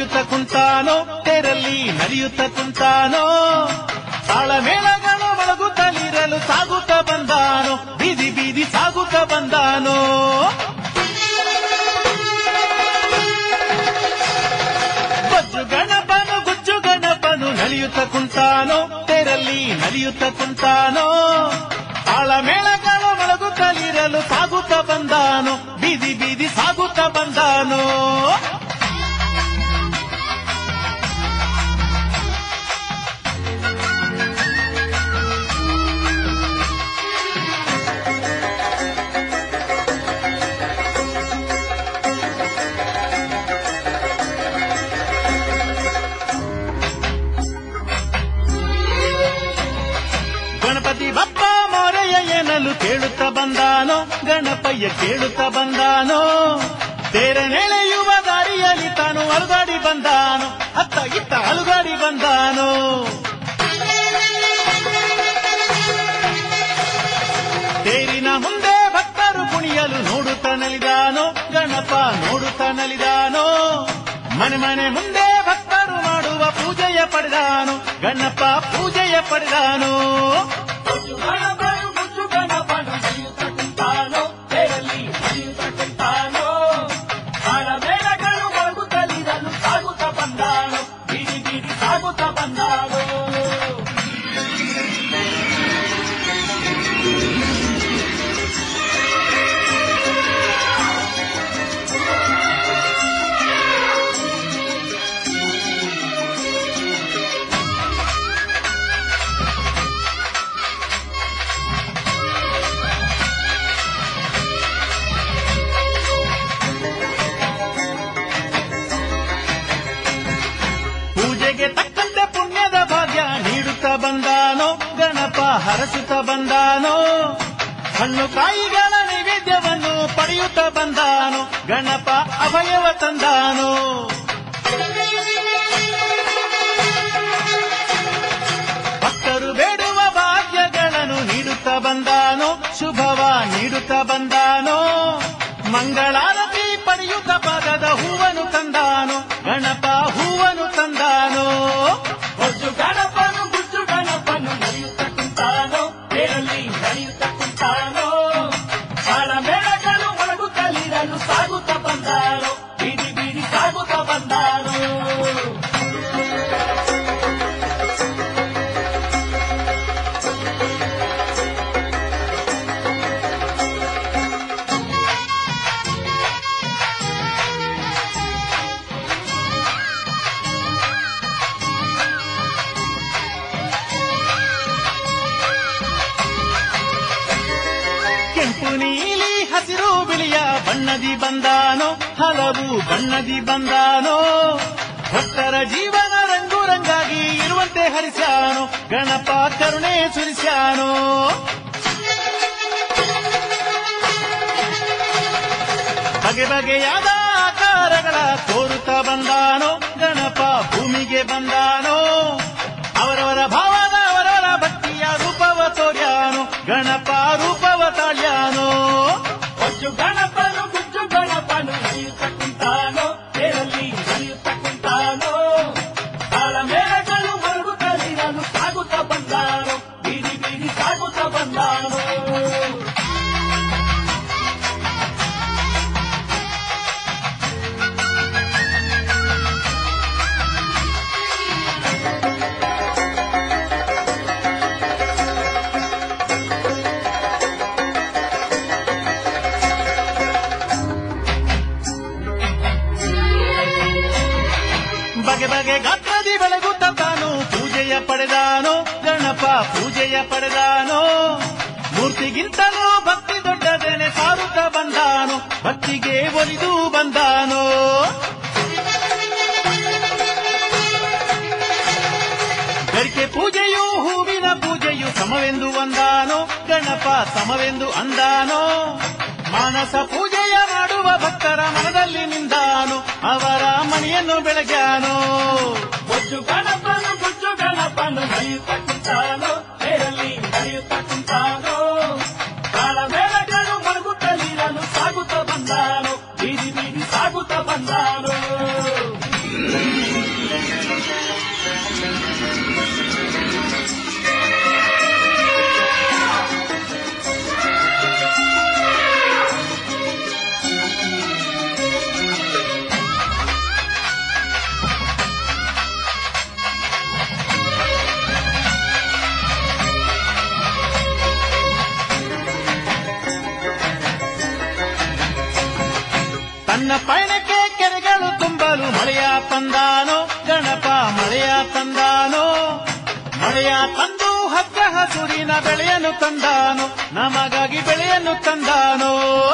ನಡೆಯುತ್ತ ಕುಂತಾನೋ ತೆರಲ್ಲಿ ನಡೆಯುತ್ತ ಕುಂತಾನೋ ತಾಳಮೇಳಗಳು ಮೊಳಗುತ್ತಲಿರಲು ಸಾಗುತ್ತ ಬಂದಾನೋ ಬೀದಿ ಬೀದಿ ಸಾಗುತ್ತ ಬಂದಾನೋ ಬಜ್ಜು ಗಣಪನು ಗುಜ್ಜು ಗಣಪನು ನಡೆಯುತ್ತ ಕುಂತಾನೋ ತೆರಲ್ಲಿ ನಡೆಯುತ್ತ ಕುಂತಾನೋ ತಾಳಮೇಳಗಳು ಮೊಳಗುತ್ತಲಿರಲು ಸಾಗುತ್ತ ಬಂದಾನೋ ಬೀದಿ ಬೀದಿ ಸಾಗುತ್ತ ಬಂದಾನೋ ಗಣಪತಿ ಬಪ್ಪ ಮೊರೆಯ ಏನಲು ಕೇಳುತ್ತ ಬಂದಾನೋ ಗಣಪಯ್ಯ ಕೇಳುತ್ತ ಬಂದಾನೋ ತೇರ ನೆಳೆಯುವ ದಾರಿಯಲ್ಲಿ ತಾನು ಅಲುಗಾಡಿ ಬಂದಾನೋ ಅತ್ತ ಇತ್ತ ಅಲುಗಾಡಿ ಬಂದಾನೋ ತೇರಿನ ಮುಂದೆ ಭಕ್ತರು ಕುಣಿಯಲು ನೋಡುತ್ತ ನಲಿದಾನೋ ಗಣಪ ನೋಡುತ್ತ ನಲಿದಾನೋ ಮನೆ ಮನೆ ಮುಂದೆ ಭಕ್ತರು ಮಾಡುವ ಪೂಜೆಯ ಪಡೆದಾನೋ ಗಣಪ ಪೂಜೆಯ ಪಡೆದಾನೋ ಪೂಜೆಗೆ ತಕ್ಕಂತೆ ಪುಣ್ಯದ ಭಾಗ್ಯ ನೀಡುತ್ತ ಬಂದಾನೋ ಗಣಪ ಹರಸುತ್ತ ಬಂದಾನೋ ಹಣ್ಣು ಕಾಯಿಗಳ ನೈವೇದ್ಯವನ್ನು ಪಡೆಯುತ್ತ ಬಂದಾನೋ ಗಣಪ ಅಭಯವ ತಂದಾನೋ ಭಕ್ತರು ಬೇಡುವ ಭಾಗ್ಯಗಳನ್ನು ನೀಡುತ್ತ ಬಂದಾನೋ ಶುಭವ ನೀಡುತ್ತ ಬಂದಾನೋ ಮಂಗಳಾರತಿ ಪಡೆಯುತ್ತ ಪಾದದ ಹೂವನ್ನು ತಂದಾನೋ ಗಣಪ ಹೂವನ್ನು ತಂದಾನೋ ಬೊಜ್ಜು ಗಣಪನು ಗುಜ್ಜು ಗಣಪನು ನಡೆಯುತ್ತ ಕುಂತಾನೋ ಬೇರಲ್ಲಿ ನಡೆಯುತ್ತ ಕುಂತಾನೋ ಬಾಳ ಮೇಳಗಳು ಮೊಳಗುತ್ತಲಿರಲು ಸಾಗುತ್ತ ಬಂದಾನೋ ಬೀದಿ ಬೀದಿ ಸಾಗುತ್ತ ಬಂದಾನೋ ಕೆಂಪು ನೀಲಿ ಹಸಿರು ಬಿಳಿಯ ಬಣ್ಣದಿ ಬಂದಾನೋ ಹಲವು ಬಣ್ಣದಿ ಬಂದಾನೋ ಭಕ್ತರ ಜೀವನ ರಂಗು ರಂಗಾಗಿ ಇರುವಂತೆ ಹರಿಸ್ಯಾನೋ ಗಣಪ ಕರುಣೆ ಸುರಿಸ್ಯಾನೋ ಬಗೆ ಬಗೆಯಾದ ಆಕಾರಗಳ ತೋರುತ್ತ ಬಂದಾನೋ ಗಣಪ ಭೂಮಿಗೆ ಬಂದಾನೋ ಅವರವರ ಭಾವದ ಅವರವರ ಭಕ್ತಿಯ ರೂಪವ ತೋರ್ಯಾನೋ ಗಣಪ ರೂಪವ ತಾಳ್ಯಾನೋ ಬೊಜ್ಜು ಗಣಪನು ಗುಜ್ಜು ಗಣಪನು ನಡೆಯುತ್ತ ಕುಂತಾನೋ ಬೇರಲ್ಲಿ ನಡೆಯುತ್ತ ಕುಂತಾನೋ ಬಾಳ ಮೇಳಗಳು ಮೊಳಗುತ್ತಲಿರಲು ಸಾಗುತ್ತ ಬಂದಾನೋ ಬೀದಿ ಬೀದಿ ಸಾಗುತ್ತ ಬಂದಾನೋ ಬಗೆ ಬಗೆ ಗಾತ್ರದಿ ಬೆಳಗುತ್ತ ತಾನು ಪೂಜೆಯ ಪಡೆದಾನೋ ಗಣಪ ಪೂಜೆಯ ಪಡೆದಾನೋ ಮೂರ್ತಿಗಿಂತಲೂ ಭಕ್ತಿ ದೊಡ್ಡದೇನೆ ಸಾರುತ್ತ ಬಂದಾನೋ ಭಕ್ತಿಗೆ ಒಲಿದು ಬಂದಾನೋ ಗರಿಕೆ ಪೂಜೆಯು ಹೂವಿನ ಪೂಜೆಯು ಸಮವೆಂದು ಒಂದಾನೋ ಗಣಪ ಸಮವೆಂದು ಅಂದಾನೋ ಮಾನಸ ಪೂಜೆಯ ಮಾಡುವ ಭಕ್ತರ ಮನದಲ್ಲಿ ನಿಂದಾನು ಅವರ ಮನೆಯನ್ನು ಬೆಳಗ್ಯಾನೋ ಬೊಜ್ಜು ಗಣಪನು ಗುಜ್ಜು ಗಣಪನು ನಡೆಯುತ್ತ ಕುಂತಾನೋ ಬೇರಲ್ಲಿ ನಡೆಯುತ್ತ ಕುಂತಾನೋ ಕಾಲ ಮೇಳಗಳು ಮಲಗುತ್ತಲಿರಲು ಸಾಗುತ್ತ ಬಂದಾನೋ ಬೀದಿ ಬೀದಿ ಸಾಗುತ್ತ ಬಂದಾನೋ ಹಚ್ಚ ಹಸುರಿನ ಬೆಳೆಯನ್ನು ತಂದಾನು ನಮಗಾಗಿ ಬೆಳೆಯನ್ನು ತಂದಾನೋ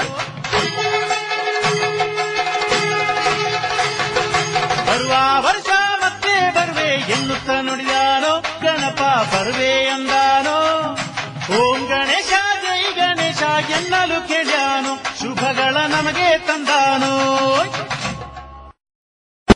ಬರುವ ವರ್ಷ ಮತ್ತೆ ಬರುವೆ ಎನ್ನುತ್ತ ನುಡಿದಾನೋ ಗಣಪ ಬರುವೆ ಎಂದಾನೋ ಓಂ ಗಣೇಶ ಜೈ ಗಣೇಶ ಎನ್ನಲು ಕೇಳ್ಯಾನು ಶುಭಗಳ ನಮಗೆ ತಂದಾನೋ